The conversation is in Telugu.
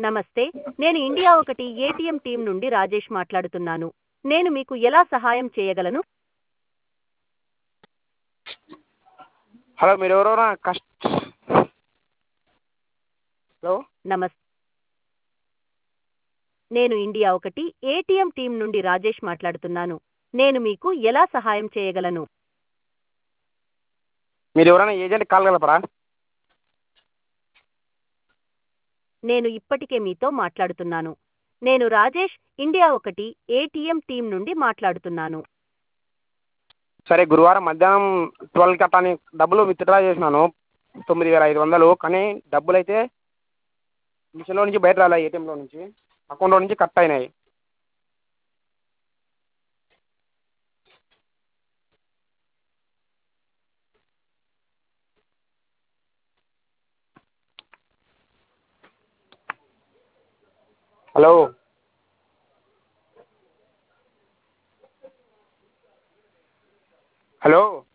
నమస్తే నేను ఇండియా ఒకటి ఏటీఎం టీం నుండి రాజేష్ మాట్లాడుతున్నాను నేను మీకు ఎలా సహాయం చేయగలను హలో మీరు ఎవరెవరో కస్ట్ హలో నమస్ నేను ఇండియా ఒకటి ఏటీఎం టీం నుండి రాజేష్ మాట్లాడుతున్నాను నేను మీకు ఎలా సహాయం చేయగలను మీరు ఎవరైనా ఏజెంట్ కాల్ కలపరా నేను ఇప్పటికే మీతో మాట్లాడుతున్నాను నేను రాజేష్ ఇండియా ఒకటి ఏటీఎం టీం నుండి మాట్లాడుతున్నాను సరే గురువారం మధ్యాహ్నం ట్వెల్వ్ కట్టాని డబ్బులు విత్డ్రా చేసినాను తొమ్మిది వేల ఐదు వందలు కానీ డబ్బులు అయితే మిషన్లో నుంచి బయట రాలే ఏటీఎంలో నుంచి అకౌంట్లో నుంచి కట్ అయినాయి హలో హలో